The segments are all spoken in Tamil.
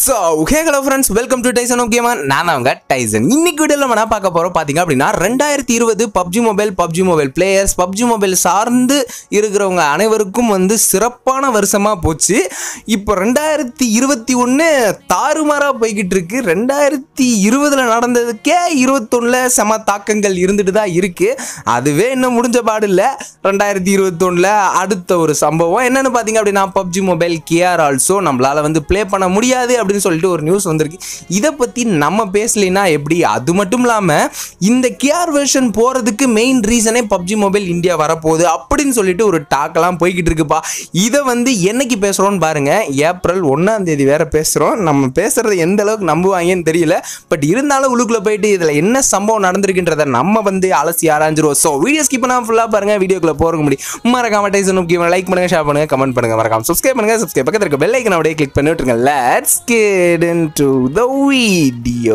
so hey hello friends welcome to Tyson ஓகேமா நான் அவங்க டைசன் இன்னைக்கு வீடியோவில் நம்ம என்ன பார்க்க போகிறோம் பார்த்தீங்க அப்படின்னா ரெண்டாயிரத்தி இருபது PUBG mobile PUBG mobile players PUBG mobile சார்ந்து இருக்கிறவங்க அனைவருக்கும் வந்து சிறப்பான வருஷமாக போச்சு இப்போ ரெண்டாயிரத்தி இருபத்தி ஒன்று தாறுமாறாக போய்கிட்டு இருக்கு ரெண்டாயிரத்தி இருபதில் நடந்ததுக்கே இருபத்தொன்னில் செம தாக்கங்கள் இருந்துட்டு தான் இருக்குது அதுவே இன்னும் முடிஞ்ச பாடு இல்லை ரெண்டாயிரத்தி இருபத்தொன்னில் அடுத்த ஒரு சம்பவம் என்னென்னு பார்த்தீங்க அப்படின்னா பப்ஜி மொபைல் கேஆர் ஆல்சோ நம்மளால் வந்து ப்ளே பண்ண முடியாது அப்படின்னு சொல்லிட்டு ஒரு நியூஸ் வந்திருக்கு இதை பற்றி நம்ம பேசலைன்னா எப்படி அது மட்டும் இல்லாமல் இந்த கேஆர் வெர்ஷன் போகிறதுக்கு மெயின் ரீசனே பப்ஜி மொபைல் இந்தியா வரப்போகுது அப்படின்னு சொல்லிட்டு ஒரு டாக்கெல்லாம் போய்கிட்டு இருக்குப்பா இதை வந்து என்னைக்கு பேசுகிறோன்னு பாருங்க ஏப்ரல் ஒன்றாம் தேதி வேற பேசுகிறோம் நம்ம பேசுறது எந்த அளவுக்கு நம்புவாங்கன்னு தெரியல பட் இருந்தாலும் உள்ளுக்குள்ளே போயிட்டு இதில் என்ன சம்பவம் நடந்திருக்குன்றதை நம்ம வந்து அலசி ஆராய்ஞ்சிருவோம் ஸோ வீடியோ ஸ்கிப் பண்ணாமல் ஃபுல்லாக பாருங்க வீடியோக்குள்ள போகிறக்கு முடியும் மறக்காம டைசன் முக்கியமாக லைக் பண்ணுங்க ஷேர் பண்ணுங்க கமெண்ட் பண்ணுங்க மறக்காம சப்ஸ்கிரைப் பண்ணுங்க சப்ஸ்கிரைப் பக்கத்தில் இருக்க பெல் ஐக்கன் அப்படியே கிளிக் பண்ணி விட்டுருங்க let's get into the video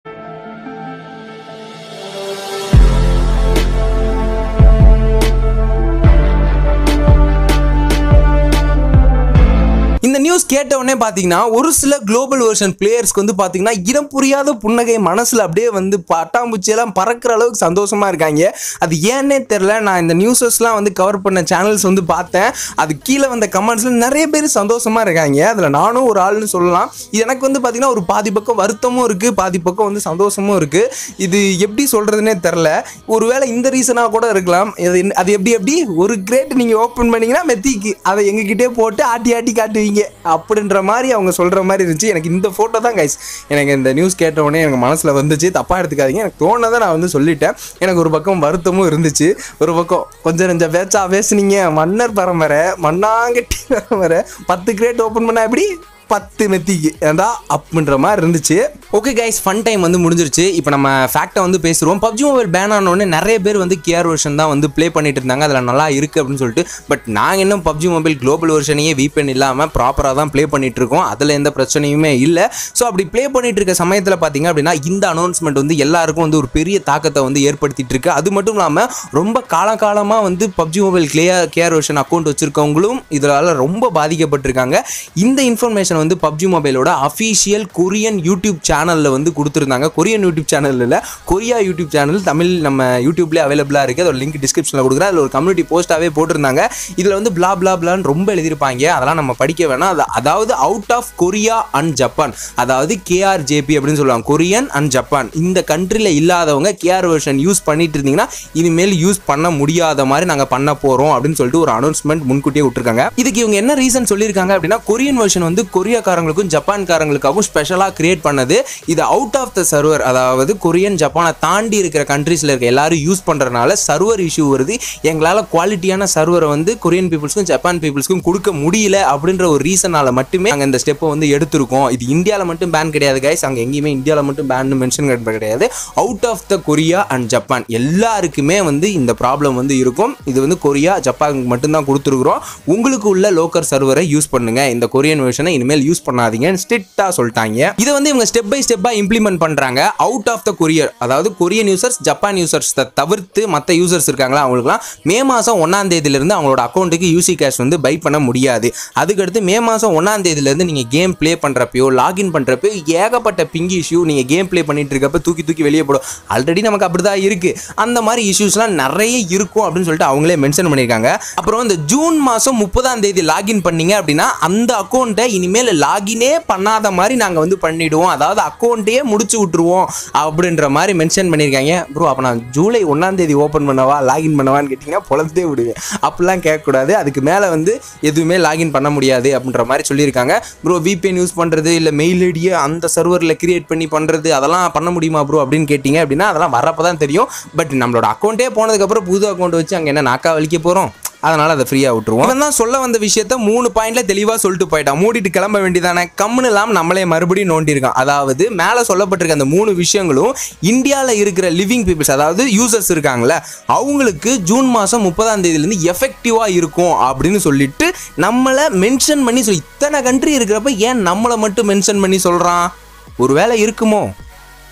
இந்த நியூஸ் கேட்ட உடனே பார்த்தீங்கன்னா ஒரு சில குளோபல் வெர்ஷன் பிளேயர்ஸ்க்கு வந்து பார்த்தீங்கன்னா இடம் புரியாத புன்னகை மனசில் அப்படியே வந்து பட்டாம்பூச்சியெல்லாம் பறக்கிற அளவுக்கு சந்தோஷமா இருக்காங்க அது ஏன்னே தெரில நான் இந்த நியூஸஸ்லாம் வந்து கவர் பண்ண சேனல்ஸ் வந்து பார்த்தேன் அது கீழே வந்த கமெண்ட்ஸில் நிறைய பேர் சந்தோஷமா இருக்காங்க அதில் நானும் ஒரு ஆள்னு சொல்லலாம் இது எனக்கு வந்து பார்த்தீங்கன்னா ஒரு பாதி பக்கம் வருத்தமும் இருக்குது பாதி பக்கம் வந்து சந்தோஷமும் இருக்குது இது எப்படி சொல்கிறதுனே தெரில ஒருவேளை இந்த ரீசனாக கூட இருக்கலாம் இது என்ன- அது எப்படி எப்படி ஒரு கிரேட் நீங்கள் ஓப்பன் பண்ணீங்கன்னா மெத்திக்கு அதை எங்ககிட்டே போட்டு ஆட்டி ஆட்டி காட்டுவீங்க அப்படின்ற மாதிரி அவங்க சொல்கிற மாதிரி இருந்துச்சு எனக்கு இந்த ஃபோட்டோ தான் கைஸ் எனக்கு இந்த நியூஸ் கேட்ட உடனே எனக்கு மனசில் வந்துச்சு தப்பாக எடுத்துக்காதீங்க எனக்கு தோணதை நான் வந்து சொல்லிட்டேன் எனக்கு ஒரு பக்கம் வருத்தமும் இருந்துச்சு ஒரு பக்கம் கொஞ்சம் நெஞ்ச பேச்சா பேசுனீங்க மன்னர் பரம்பரை மண்ணாங்கட்டி பரம்பரை பத்து கிரேட் ஓப்பன் பண்ணா எப்படி பத்து மெத்திக்கு ஏண்டா அப்படின்ற மாதிரி இருந்துச்சு ஓகே கைஸ் ஃபன் டைம் வந்து முடிஞ்சிருச்சு இப்போ நம்ம ஃபேக்டை வந்து பேசுகிறோம் பப்ஜி மொபைல் பேன் ஆனோடனே நிறைய பேர் வந்து கேஆர் வெர்ஷன் தான் வந்து ப்ளே பண்ணிட்டு இருந்தாங்க அதில் நல்லா இருக்குது அப்படின்னு சொல்லிட்டு பட் நாங்கள் இன்னும் பப்ஜி மொபைல் குளோபல் வெர்ஷனையே வீப்பென் இல்லாமல் ப்ராப்பராக தான் ப்ளே பண்ணிட்டு இருக்கோம் அதில் எந்த பிரச்சனையுமே இல்லை ஸோ அப்படி ப்ளே பண்ணிட்டு இருக்க சமயத்தில் பார்த்தீங்க அப்படின்னா இந்த அனௌன்ஸ்மெண்ட் வந்து எல்லாருக்கும் வந்து ஒரு பெரிய தாக்கத்தை வந்து ஏற்படுத்திட்டு இருக்கு அது மட்டும் இல்லாமல் ரொம்ப காலகாலமாக வந்து PUBG mobile clear KR version account வச்சிருக்கவங்களும் இதனால ரொம்ப பாதிக்கப்பட்டிருக்காங்க இந்த இன்ஃபர்மேஷன் வந்து பப்ஜி மொபைலோட அஃபீஷியல் கொரியன் யூடியூப் சேனலில் வந்து கொடுத்துருந்தாங்க கொரியன் யூடியூப் சேனல் இல்லை கொரியா யூடியூப் சேனல் தமிழ் நம்ம யூடியூப்லேயே அவைலபிளாக இருக்குது அதோட லிங்க் டிஸ்கிரிப்ஷனில் கொடுக்குறேன் அதில் ஒரு கம்யூனிட்டி போஸ்ட்டாகவே போட்டிருந்தாங்க இதில் வந்து பிளா பிளா பிளான்னு ரொம்ப எழுதியிருப்பாங்க அதெல்லாம் நம்ம படிக்க வேணாம் அது அதாவது out of Korea and Japan அதாவது கேஆர்ஜேபி அப்படின்னு சொல்லுவாங்க கொரியன் அண்ட் ஜப்பான் இந்த கண்ட்ரியில் இல்லாதவங்க கேஆர் வெர்ஷன் யூஸ் பண்ணிட்டு இருந்தீங்கன்னா இனிமேல் யூஸ் பண்ண முடியாத மாதிரி நாங்கள் பண்ண போகிறோம் அப்படின்னு சொல்லிட்டு ஒரு அனௌன்ஸ்மெண்ட் முன்கூட்டியே விட்டுருக்காங்க இதுக்கு இவங்க என்ன ரீசன் சொல்லியிருக்காங்க அப்படின்னா கொரியன் வெர்ஷன் வந்து கொரியாக்காரங்களுக்கும் ஜப்பான்காரங்களுக்காகவும் ஸ்பெஷலாக கிரியேட் பண்ணது இது அவுட் ஆஃப் த சர்வர் அதாவது கொரியன் ஜப்பானை தாண்டி இருக்கிற கண்ட்ரீஸில் இருக்க எல்லாரும் யூஸ் பண்ணுறதுனால சர்வர் இஷ்யூ வருது எங்களால் குவாலிட்டியான சர்வரை வந்து கொரியன் பீப்புள்ஸ்க்கும் ஜப்பான் பீப்புள்ஸ்க்கும் கொடுக்க முடியல அப்படின்ற ஒரு ரீசனால மட்டுமே நாங்கள் இந்த ஸ்டெப்பை வந்து எடுத்திருக்கோம் இது இந்தியாவில் மட்டும் பேன் கிடையாது கைஸ் அங்கே எங்கேயுமே இந்தியாவில் மட்டும் பேன் மென்ஷன் கிடையாது out of the Korea and Japan எல்லாருக்குமே வந்து இந்த ப்ராப்ளம் வந்து இருக்கும் இது வந்து கொரியா ஜப்பானுக்கு மட்டும்தான் கொடுத்துருக்குறோம் உங்களுக்கு உள்ள லோக்கல் சர்வரை யூஸ் பண்ணுங்க இந்த கொரியன் வெர்ஷனை இனிமேல் யூஸ் பண்ணாதீங்கன்னு ஸ்ட்ரிக்டாக சொல்லிட்டாங்க இதை வந்து இவங்க ஸ்டெப் பை ஸ்டெப்பாக இம்ப்ளிமெண்ட் பண்ணுறாங்க அவுட் ஆஃப் த கொரியர் அதாவது கொரியன் யூசர்ஸ் ஜப்பான் யூசர்ஸ் தவிர்த்து மற்ற யூசர்ஸ் இருக்காங்களா அவங்களுக்குலாம் மே மாதம் ஒன்றாம் தேதியிலிருந்து அவங்களோட அக்கௌண்ட்டுக்கு யூசி கேஷ் வந்து பை பண்ண முடியாது அதுக்கடுத்து மே மாதம் ஒன்றாம் தேதியிலேருந்து நீங்கள் கேம் ப்ளே பண்ணுறப்பையோ லாகின் பண்ணுறப்போ ஏகப்பட்ட பிங்கி இஷ்யூ நீங்கள் கேம் ப்ளே பண்ணிட்டு இருக்கப்ப தூக்கி தூக்கி வெளியே போடும் ஆல்ரெடி நமக்கு அப்படி தான் இருக்குது அந்த மாதிரி இஷ்யூஸ்லாம் நிறைய இருக்கும் அப்படின்னு சொல்லிட்டு அவங்களே மென்ஷன் பண்ணியிருக்காங்க அப்புறம் இந்த ஜூன் மாதம் முப்பதாம் தேதி லாகின் பண்ணீங்க அப்படின்னா அந்த அக்கௌண்ட்டை இனிமேல் லாகினே பண்ணாத மாதிரி நாங்கள் வந்து பண்ணிடுவோம் அதாவது அக்கௌண்ட்டையே முடிச்சு விட்டுருவோம் அப்படின்ற மாதிரி மென்ஷன் பண்ணியிருக்காங்க ப்ரோ அப்போ நான் ஜூலை ஒன்றாம் தேதி ஓப்பன் பண்ணவா லாகின் பண்ணவான்னு கேட்டிங்கன்னா பொழந்தே விடுவேன் அப்படிலாம் கேட்கக்கூடாது அதுக்கு மேலே வந்து எதுவுமே லாகின் பண்ண முடியாது அப்படின்ற மாதிரி சொல்லியிருக்காங்க ப்ரோ விபிஎன் யூஸ் பண்ணுறது இல்லை மெயில் ஐடியை அந்த சர்வரில் கிரியேட் பண்ணி பண்ணுறது அதெல்லாம் பண்ண முடியுமா ப்ரோ அப்படின்னு கேட்டிங்க அப்படின்னா அதெல்லாம் வரப்போ தான் தெரியும் பட் நம்மளோட அக்கௌண்ட்டே போனதுக்கப்புறம் புது அக்கௌண்ட் வச்சு அங்கே என்ன நாக்கா வலிக்க போகிறோம் அதனால அதை ஃப்ரீயாக விட்டுருவோம் இவன் தான் சொல்ல வந்த விஷயத்த மூணு பாயிண்ட்ல தெளிவாக சொல்லிட்டு போயிட்டான் மூடிட்டு கிளம்ப வேண்டியதானே கம்முன்னு இல்லாமல் நம்மளே மறுபடியும் நோண்டியிருக்கான் அதாவது மேலே சொல்லப்பட்டிருக்க அந்த மூணு விஷயங்களும் இந்தியாவில் இருக்கிற லிவிங் பீப்புள்ஸ் அதாவது யூசர்ஸ் இருக்காங்கல்ல அவங்களுக்கு ஜூன் மாதம் முப்பதாம் தேதியிலேருந்து எஃபெக்டிவாக இருக்கும் அப்படின்னு சொல்லிட்டு நம்மளை மென்ஷன் பண்ணி சொல்லி இத்தனை கண்ட்ரி இருக்கிறப்ப ஏன் நம்மளை மட்டும் மென்ஷன் பண்ணி சொல்கிறான் ஒருவேளை இருக்குமோ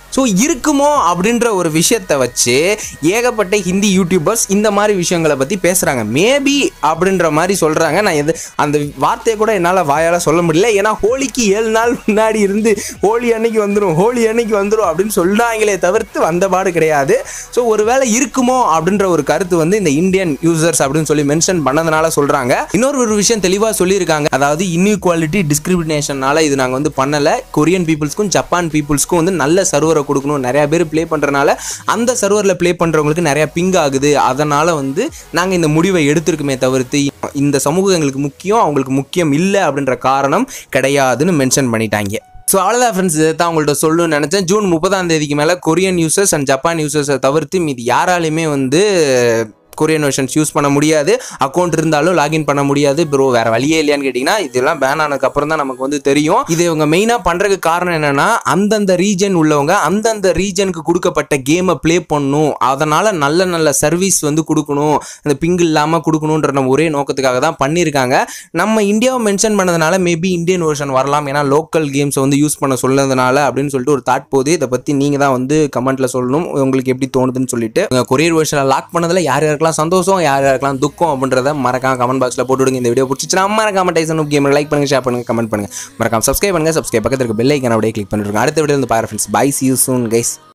ஸோ இருக்குமோ அப்படின்ற ஒரு விஷயத்தை வச்சு ஏகப்பட்ட ஹிந்தி யூடியூபர்ஸ் இந்த மாதிரி விஷயங்களை பற்றி பேசுகிறாங்க மேபி அப்படின்ற மாதிரி சொல்கிறாங்க நான் எது அந்த வார்த்தையை கூட என்னால் வாயால் சொல்ல முடியல ஏன்னா ஹோலிக்கு ஏழு நாள் முன்னாடி இருந்து ஹோலி அன்னைக்கு வந்துடும் ஹோலி அன்னைக்கு வந்துடும் அப்படின்னு சொல்கிறாங்களே தவிர்த்து வந்த பாடு கிடையாது ஸோ ஒருவேளை இருக்குமோ அப்படின்ற ஒரு கருத்து வந்து இந்த இந்தியன் யூசர்ஸ் அப்படின்னு சொல்லி மென்ஷன் பண்ணதுனால சொல்கிறாங்க இன்னொரு ஒரு விஷயம் தெளிவாக சொல்லியிருக்காங்க அதாவது இன்இக்வாலிட்டி டிஸ்கிரிமினேஷனால இது நாங்கள் வந்து பண்ணலை கொரியன் பீப்புள்ஸ்க்கும் ஜப்பான் பீப்புள்ஸ்க்கும் வந்து நல்ல சர்வரை கொடுக்கணும் நிறைய பேர் ப்ளே பண்ணுறனால அந்த சர்வரில் ப்ளே பண்ணுறவங்களுக்கு நிறைய பிங் ஆகுது அதனால் வந்து நாங்கள் இந்த முடிவை எடுத்திருக்குமே தவிர்த்து இந்த சமூகம் எங்களுக்கு முக்கியம் அவங்களுக்கு முக்கியம் இல்லை அப்படின்ற காரணம் கிடையாதுன்னு மென்ஷன் பண்ணிட்டாங்க ஸோ அவ்வளோதான் ஃப்ரெண்ட்ஸ் இதை தான் உங்கள்கிட்ட சொல்லணும்னு நினச்சேன் ஜூன் முப்பதாம் தேதிக்கு மேலே கொரியன் யூசர்ஸ் அண்ட் ஜப்பான் யூசர்ஸை தவிர்த்து மீதி யாராலையுமே வந்து கொரியன் வெர்ஷன்ஸ் யூஸ் பண்ண முடியாது அக்கௌண்ட் இருந்தாலும் லாகின் பண்ண முடியாது ப்ரோ வேற வழியே இல்லையான்னு கேட்டிங்கன்னா இதெல்லாம் பேன் ஆனதுக்கு அப்புறம் தான் நமக்கு வந்து தெரியும் இது இவங்க மெயினாக பண்ணுறதுக்கு காரணம் என்னன்னா அந்தந்த ரீஜன் உள்ளவங்க அந்தந்த ரீஜனுக்கு கொடுக்கப்பட்ட கேமை ப்ளே பண்ணணும் அதனால் நல்ல நல்ல சர்வீஸ் வந்து கொடுக்கணும் அந்த பிங்க் இல்லாமல் கொடுக்கணுன்ற நம்ம ஒரே நோக்கத்துக்காக தான் பண்ணியிருக்காங்க நம்ம இந்தியாவை மென்ஷன் பண்ணதுனால மேபி இந்தியன் வெர்ஷன் வரலாம் ஏன்னா லோக்கல் கேம்ஸை வந்து யூஸ் பண்ண சொன்னதுனால அப்படின்னு சொல்லிட்டு ஒரு தாட் போகுது இதை பற்றி நீங்கள் தான் வந்து கமெண்ட்டில் சொல்லணும் உங்களுக்கு எப்படி தோணுதுன்னு சொல்லிட்டு கொரியர் வெர்ஷனில் லாக் பண்ணதில் யார் யாருக்கெல்லாம் சந்தோஷம் யார் யாருக்கெல்லாம் துக்கம் அப்படின்றத மறக்காம கமெண்ட் பாக்ஸில் போட்டு விடுங்க இந்த வீடியோ பிடிச்சிச்சுன்னா மறக்காம டைசன் கேம் லைக் பண்ணுங்க ஷேர் பண்ணுங்க கமெண்ட் பண்ணுங்க மறக்காம சப்ஸ்கிரைப் பண்ணுங்க சப்ஸ்கிரைப் பக்கத்தில் இருக்க பெல் ஐக்கன் அப்படியே கிளிக் பண்ணிருங்க அடுத்த வீடியோ வந்து பாரு friends bye see you soon guys